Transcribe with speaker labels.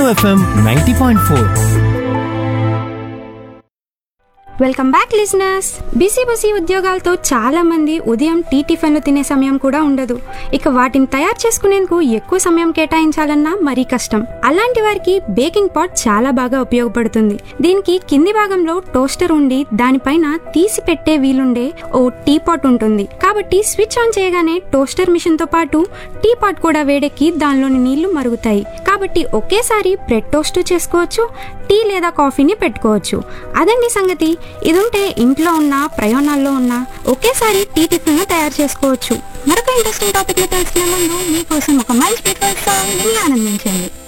Speaker 1: FM ninety point four
Speaker 2: welcome back listeners busy busy ఉద్యోగాలతో చాలా మంది ఉదయం టీ టిఫిన్లు తినే సమయం కూడా ఉండదు ఇక వాటిని తయారు చేసుకునేందుకు ఎక్కువ సమయం కేటాయించాలన్నా మరీ కష్టం అలాంటి వారికి బేకింగ్ పాట్ చాలా బాగా ఉపయోగపడుతుంది దీనికి కింది భాగంలో టోస్టర్ ఉండి దానిపైన తీసి పెట్టే వీలుండే ఓ టీ పాట్ ఉంటుంది కాబట్టి స్విచ్ ఆన్ చేయగానే టోస్టర్ మిషన్ తో పాటు టీ పాట్ కూడా వేడెక్కి దానిలోని నీళ్లు మరుగుతాయి కాబట్టి ఒకేసారి బ్రెడ్ టోస్ట్ చేసుకోవచ్చు టీ లేదా కాఫీని పెట్టుకోవచ్చు అదండి సంగతి ఇదుంటే ఇంట్లో ఉన్న ప్రయాణాల్లో ఉన్న ఒకేసారి టీ టిఫిన్ తయారు చేసుకోవచ్చు మరొక ఇంట్రెస్టింగ్ టాపిక్ తెలుసుకునే ముందు మీకోసం ఒక మంచి సాంగ్ ఆనందించండి